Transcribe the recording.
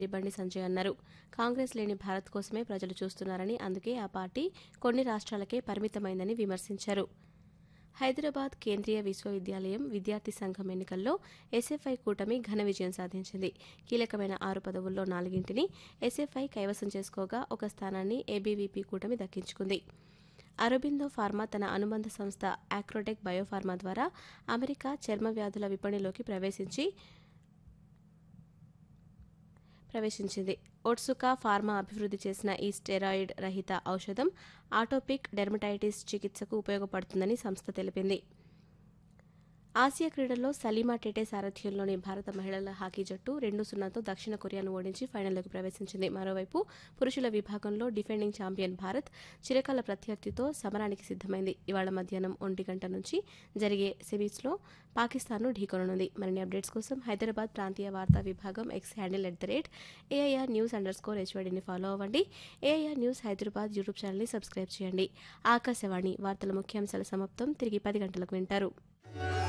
బండి సంజయ్ అన్నారు కాంగ్రెస్ లేని భారత్ కోసమే ప్రజలు చూస్తున్నారని అందుకే ఆ పార్టీ కొన్ని రాష్ట్రాలకే పరిమితమైందని విమర్శించారు హైదరాబాద్ కేంద్రీయ విశ్వవిద్యాలయం విద్యార్థి సంఘం ఎన్నికల్లో ఎస్ఎఫ్ఐ కూటమి ఘన విజయం సాధించింది కీలకమైన ఆరు పదవుల్లో నాలుగింటిని ఎస్ఎఫ్ఐ కైవసం చేసుకోగా ఒక స్థానాన్ని ఏబీవీపీ కూటమి దక్కించుకుంది అరబిందో ఫార్మా తన అనుబంధ సంస్థ ఆక్రోటెక్ బయోఫార్మా ద్వారా అమెరికా చర్మ వ్యాధుల విపణిలోకి ప్రవేశించి ప్రవేశించింది ఒట్సుకా ఫార్మా అభివృద్ధి చేసిన ఈ స్టెరాయిడ్ రహిత ఔషధం ఆటోపిక్ డెర్మటైటిస్ చికిత్సకు ఉపయోగపడుతుందని సంస్థ తెలిపింది ఆసియా క్రీడల్లో సలీమా టెటే సారథ్యంలోని భారత మహిళల హాకీ జట్టు రెండు సున్నాతో దక్షిణ కొరియాను ఓడించి ఫైనల్లోకి ప్రవేశించింది మరోవైపు పురుషుల విభాగంలో డిఫెండింగ్ ఛాంపియన్ భారత్ చిరకాల ప్రత్యర్థితో సమరానికి సిద్దమైంది ఇవాళ మధ్యాహ్నం ఒంటి గంట నుంచి జరిగే సెమీస్లో పాకిస్తాన్ను ఢీకొననుంది మరిన్ని అప్డేట్స్ కోసం హైదరాబాద్ ప్రాంతీయ వార్తా విభాగం X handle at the rate AIR news underscore స్కోర్ హెచ్వైడిని ఫాలో అవ్వండి ఏఐఆర్ న్యూస్ హైదరాబాద్ యూట్యూబ్ ఛానల్ని సబ్స్క్రైబ్ చేయండి ఆకాశవాణి వార్తల ముఖ్యాంశాల సమాప్తం తిరిగి పది గంటలకు వింటారు